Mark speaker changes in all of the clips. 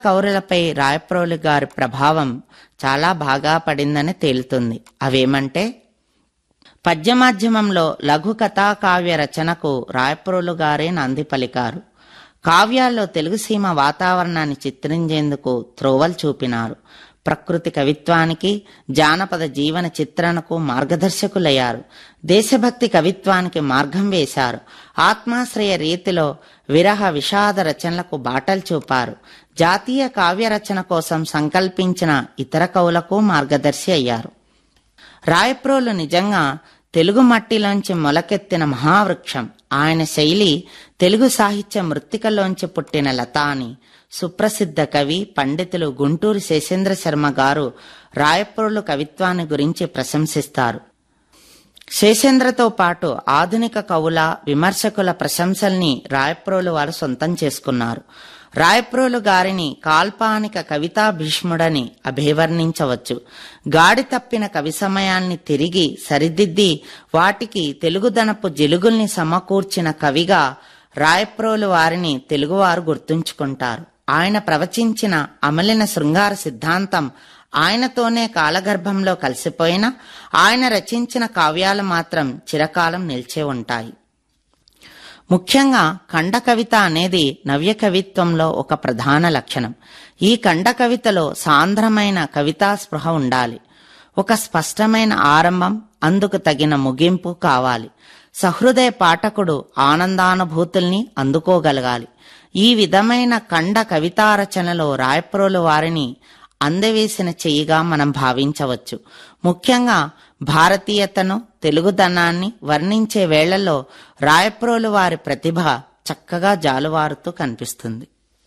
Speaker 1: కౌరులపై రాయప్రోలు గారి ప్రభావం చాలా బాగా పడిందని తేలుతుంది అవేమంటే పద్యమాధ్యమంలో లఘు కథా కావ్య రచనకు రాయప్రోలు గారే నంది పలికారు కావ్యాల్లో తెలుగు సీమ వాతావరణాన్ని చిత్రించేందుకు త్రోవలు చూపినారు ప్రకృతి కవిత్వానికి జానపద జీవన చిత్రణకు మార్గదర్శకులయ్యారు దేశభక్తి కవిత్వానికి మార్గం వేశారు ఆత్మాశ్రయ రీతిలో విరహ విషాద రచనలకు బాటలు చూపారు జాతీయ కావ్య రచన కోసం సంకల్పించిన ఇతర కవులకు మార్గదర్శి అయ్యారు రాయప్రోలు నిజంగా తెలుగు మట్టిలోంచి మొలకెత్తిన మహావృక్షం ఆయన శైలి తెలుగు సాహిత్య మృత్తికలోంచి పుట్టిన లత అని సుప్రసిద్ధ కవి పండితులు గుంటూరు శేషేంద్ర శర్మ గారు రాయప్రోలు కవిత్వాన్ని గురించి ప్రశంసిస్తారు శేషేంద్రతో పాటు ఆధునిక కవుల విమర్శకుల ప్రశంసల్ని రాయప్రోలు వారు సొంతం చేసుకున్నారు రాయప్రోలు గారిని కాల్పానిక కవితా భీష్ముడని అభివర్ణించవచ్చు గాడి తప్పిన కవి సమయాల్ని తిరిగి సరిదిద్ది వాటికి తెలుగుదనపు జిలుగుల్ని సమకూర్చిన కవిగా రాయప్రోలు వారిని తెలుగువారు గుర్తుంచుకుంటారు ఆయన ప్రవచించిన అమలిన శృంగార సిద్ధాంతం ఆయనతోనే కాలగర్భంలో కలిసిపోయినా ఆయన రచించిన కావ్యాలు మాత్రం చిరకాలం నిలిచే ఉంటాయి ముఖ్యంగా ఖండ కవిత అనేది నవ్య కవిత్వంలో ఒక ప్రధాన లక్షణం ఈ ఖండ కవితలో సాంద్రమైన కవితా స్పృహ ఉండాలి ఒక స్పష్టమైన ఆరంభం అందుకు తగిన ముగింపు కావాలి సహృదయ పాఠకుడు ఆనందానుభూతుల్ని అందుకోగలగాలి ఈ విధమైన ఖండ కవితా రచనలో రాయప్రోలు వారిని అందవేసిన చెయ్యిగా మనం భావించవచ్చు ముఖ్యంగా భారతీయతను తెలుగుదనాన్ని వర్ణించే వేళల్లో రాయప్రోలు వారి ప్రతిభ చక్కగా జాలువారుతూ కనిపిస్తుంది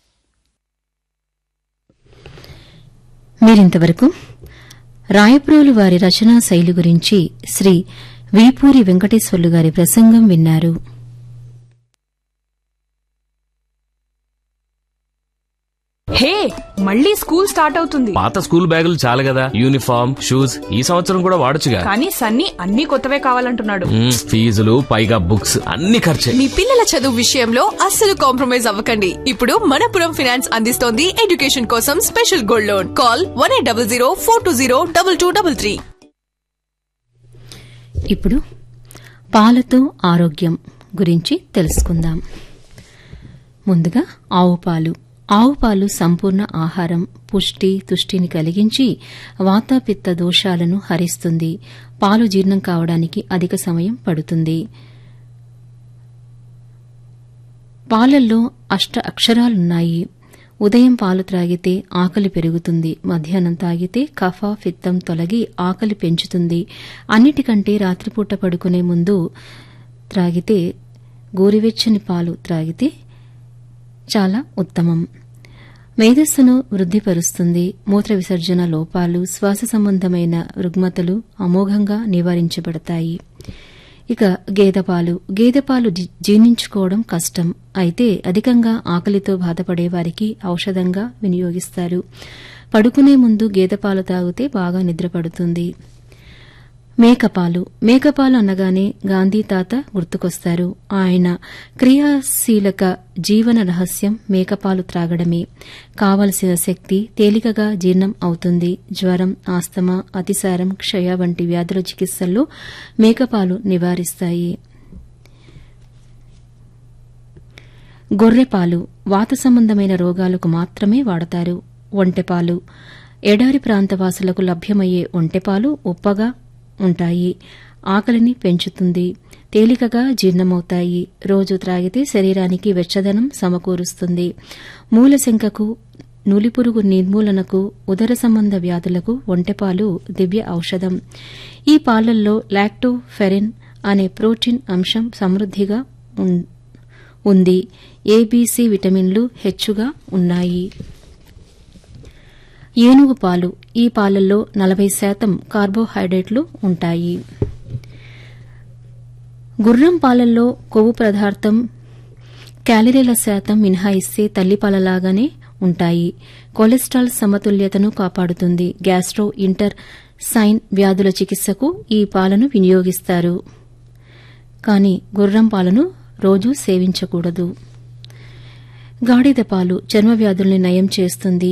Speaker 2: మీరింతవరకు రాయప్రోలు వారి రచనా శైలి గురించి శ్రీ వీపూరి వెంకటేశ్వర్లు గారి ప్రసంగం విన్నారు
Speaker 3: హే మళ్ళీ స్కూల్ స్టార్ట్ అవుతుంది
Speaker 4: పాత స్కూల్ బ్యాగులు చాలు కదా యూనిఫామ్ షూస్ ఈ సంవత్సరం కూడా వాడొచ్చుగా
Speaker 3: కానీ సన్నీ అన్ని కొత్తవే కావాలంటున్నాడు
Speaker 4: మ్మ్, ఫీజులు పైగా బుక్స్ అన్ని ఖర్చే
Speaker 5: మీ పిల్లల చదువు విషయంలో అస్సలు కాంప్రమైజ్ అవ్వకండి ఇప్పుడు మనపురం ఫినాన్స్ అందిస్తోంది ఎడ్యుకేషన్ కోసం special gold loan call one eight double zero four two zero double two double three
Speaker 2: ఇప్పుడు పాలతో ఆరోగ్యం గురించి తెలుసుకుందాం ముందుగా ఆవు పాలు ఆవు పాలు సంపూర్ణ ఆహారం పుష్టి తుష్టిని కలిగించి వాతాపిత్త దోషాలను హరిస్తుంది పాలు జీర్ణం కావడానికి అధిక సమయం పడుతుంది పాలల్లో అష్ట అక్షరాలున్నాయి ఉదయం పాలు త్రాగితే ఆకలి పెరుగుతుంది మధ్యాహ్నం తాగితే కఫ ఫిత్తం తొలగి ఆకలి పెంచుతుంది అన్నిటికంటే రాత్రిపూట పడుకునే ముందు త్రాగితే గోరువెచ్చని పాలు త్రాగితే చాలా ఉత్తమం మేధస్సును వృద్ధిపరుస్తుంది మూత్ర విసర్జన లోపాలు శ్వాస సంబంధమైన రుగ్మతలు అమోఘంగా నివారించబడతాయి ఇక గేదెపాలు గేదెపాలు జీ- జీర్ణించుకోవడం కష్టం అయితే అధికంగా ఆకలితో బాధపడే వారికి ఔషధంగా వినియోగిస్తారు పడుకునే ముందు గేదెపాలు తాగితే బాగా నిద్రపడుతుంది మేకపాలు మేకపాలు అనగానే గాంధీ తాత గుర్తుకొస్తారు ఆయన క్రియాశీలక జీవన రహస్యం మేకపాలు త్రాగడమే కావలసిన శక్తి తేలికగా జీర్ణం అవుతుంది జ్వరం ఆస్తమా అతిసారం క్షయ వంటి వ్యాధుల చికిత్సల్లో మేకపాలు నివారిస్తాయి గొర్రెపాలు వాత సంబంధమైన రోగాలకు మాత్రమే వాడతారు ఒంటెపాలు ఎడారి ప్రాంతవాసులకు లభ్యమయ్యే ఒంటెపాలు ఉప్పగా ఉంటాయి ఆకలిని పెంచుతుంది తేలికగా జీర్ణమవుతాయి రోజు త్రాగితే శరీరానికి వెచ్చదనం సమకూరుస్తుంది మూలశంకకు నులిపురుగు నిర్మూలనకు ఉదర సంబంధ వ్యాధులకు ఒంటెపాలు దివ్య ఔషధం ఈ పాలల్లో లాక్టోఫెరిన్ అనే ప్రోటీన్ అంశం సమృద్దిగా ఉం- ఉంది ఏబీసీ విటమిన్లు హెచ్చుగా ఉన్నాయి ఏనుగు పాలు ఈ పాలల్లో నలభై శాతం కార్బోహైడ్రేట్లు ఉంటాయి గుర్రం పాలల్లో కొవ్వు పదార్థం క్యాలరీల శాతం మినహాయిస్తే తల్లిపాలలాగానే ఉంటాయి కొలెస్ట్రాల్ సమతుల్యతను కాపాడుతుంది గ్యాస్ట్రో ఇంటర్ సైన్ వ్యాధుల చికిత్సకు ఈ పాలను వినియోగిస్తారు కానీ గుర్రం పాలను రోజూ సేవించకూడదు గాడిద పాలు చర్మ వ్యాధుల్ని నయం చేస్తుంది